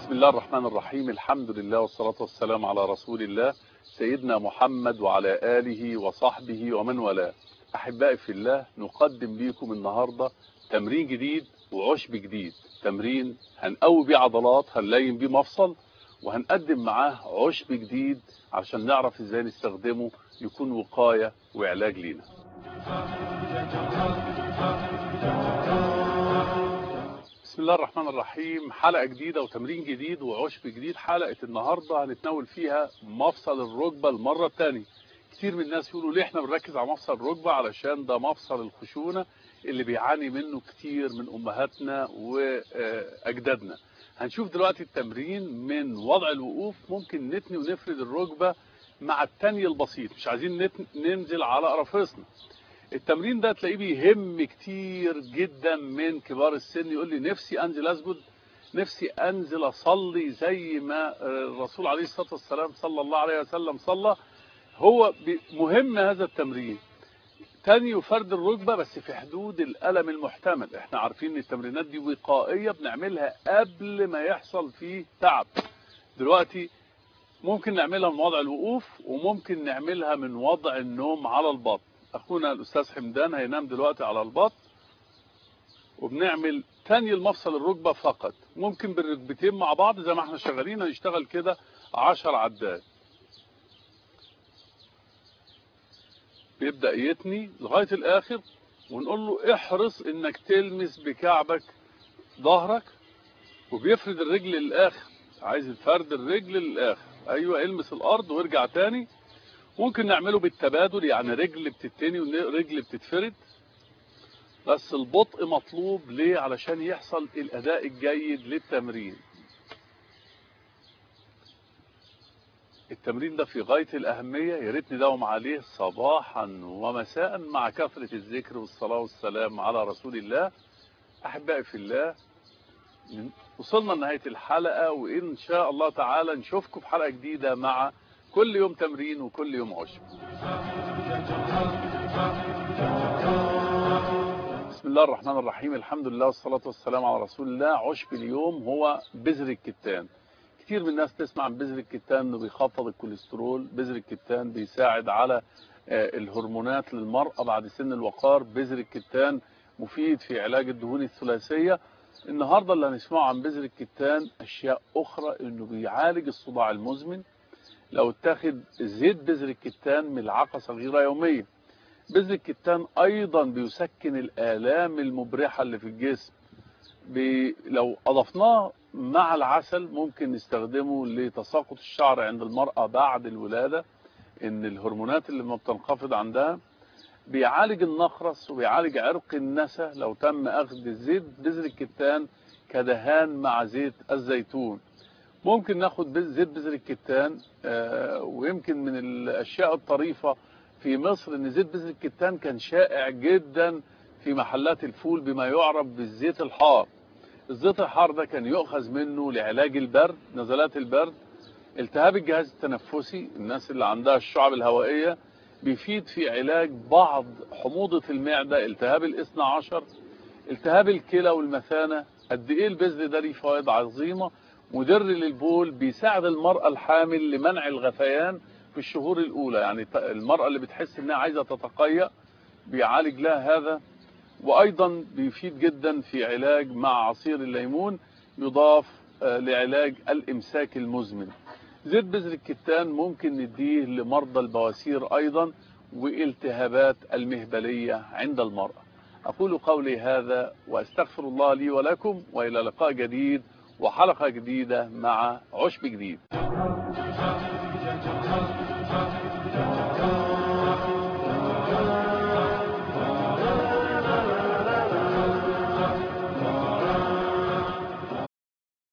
بسم الله الرحمن الرحيم الحمد لله والصلاة والسلام على رسول الله سيدنا محمد وعلى آله وصحبه ومن والاه أحبائي في الله نقدم لكم النهاردة تمرين جديد وعشب جديد تمرين هنقوي بيه عضلات هنلين بيه مفصل وهنقدم معاه عشب جديد عشان نعرف ازاي نستخدمه يكون وقاية وعلاج لينا بسم الله الرحمن الرحيم حلقة جديدة وتمرين جديد وعشب جديد حلقة النهاردة هنتناول فيها مفصل الركبة المرة الثانية كتير من الناس يقولوا ليه احنا بنركز على مفصل الركبة علشان ده مفصل الخشونة اللي بيعاني منه كتير من امهاتنا واجدادنا هنشوف دلوقتي التمرين من وضع الوقوف ممكن نتني ونفرد الركبة مع التاني البسيط مش عايزين ننزل على قرفصنا التمرين ده تلاقيه بيهم كتير جدا من كبار السن يقول لي نفسي انزل اسجد نفسي انزل اصلي زي ما الرسول عليه الصلاه والسلام صلى الله عليه وسلم صلى هو مهم هذا التمرين تاني وفرد الركبه بس في حدود الالم المحتمل احنا عارفين ان التمرينات دي وقائيه بنعملها قبل ما يحصل فيه تعب دلوقتي ممكن نعملها من وضع الوقوف وممكن نعملها من وضع النوم على البطن اخونا الاستاذ حمدان هينام دلوقتي على البطن وبنعمل تاني المفصل الركبه فقط ممكن بالركبتين مع بعض زي ما احنا شغالين هنشتغل كده 10 عدات بيبدا يتني لغايه الاخر ونقول له احرص انك تلمس بكعبك ظهرك وبيفرد الرجل للاخر عايز فرد الرجل للاخر ايوه المس الارض وارجع تاني ممكن نعمله بالتبادل يعني رجل بتتني ورجل بتتفرد بس البطء مطلوب ليه علشان يحصل الاداء الجيد للتمرين التمرين ده في غاية الأهمية يا ريت نداوم عليه صباحا ومساء مع كثرة الذكر والصلاة والسلام على رسول الله أحبائي في الله وصلنا لنهاية الحلقة وإن شاء الله تعالى نشوفكم في حلقة جديدة مع كل يوم تمرين وكل يوم عشب بسم الله الرحمن الرحيم الحمد لله والصلاة والسلام على رسول الله عشب اليوم هو بذر الكتان كتير من الناس تسمع عن بذر الكتان انه بيخفض الكوليسترول بذر الكتان بيساعد على الهرمونات للمرأة بعد سن الوقار بذر الكتان مفيد في علاج الدهون الثلاثية النهاردة اللي هنسمعه عن بذر الكتان اشياء اخرى انه بيعالج الصداع المزمن لو اتاخد زيت بذر الكتان ملعقة صغيرة يوميا بذر الكتان ايضا بيسكن الالام المبرحة اللي في الجسم بي لو اضفناه مع العسل ممكن نستخدمه لتساقط الشعر عند المرأة بعد الولادة ان الهرمونات اللي ما بتنخفض عندها بيعالج النخرس وبيعالج عرق النسا لو تم اخذ زيت بذر الكتان كدهان مع زيت الزيتون ممكن ناخد زيت بذر الكتان آه ويمكن من الاشياء الطريفة في مصر ان زيت بذر الكتان كان شائع جدا في محلات الفول بما يعرف بالزيت الحار الزيت الحار ده كان يؤخذ منه لعلاج البرد نزلات البرد التهاب الجهاز التنفسي الناس اللي عندها الشعب الهوائية بيفيد في علاج بعض حموضة المعدة التهاب الاثنى عشر التهاب الكلى والمثانة قد ايه البذر ده ليه فوائد عظيمة مدر للبول بيساعد المرأة الحامل لمنع الغثيان في الشهور الأولى يعني المرأة اللي بتحس انها عايزة تتقيأ بيعالج لها هذا وأيضا بيفيد جدا في علاج مع عصير الليمون يضاف لعلاج الإمساك المزمن زيت بذر الكتان ممكن نديه لمرضى البواسير أيضا والتهابات المهبلية عند المرأة أقول قولي هذا وأستغفر الله لي ولكم وإلى لقاء جديد وحلقة جديدة مع عشب جديد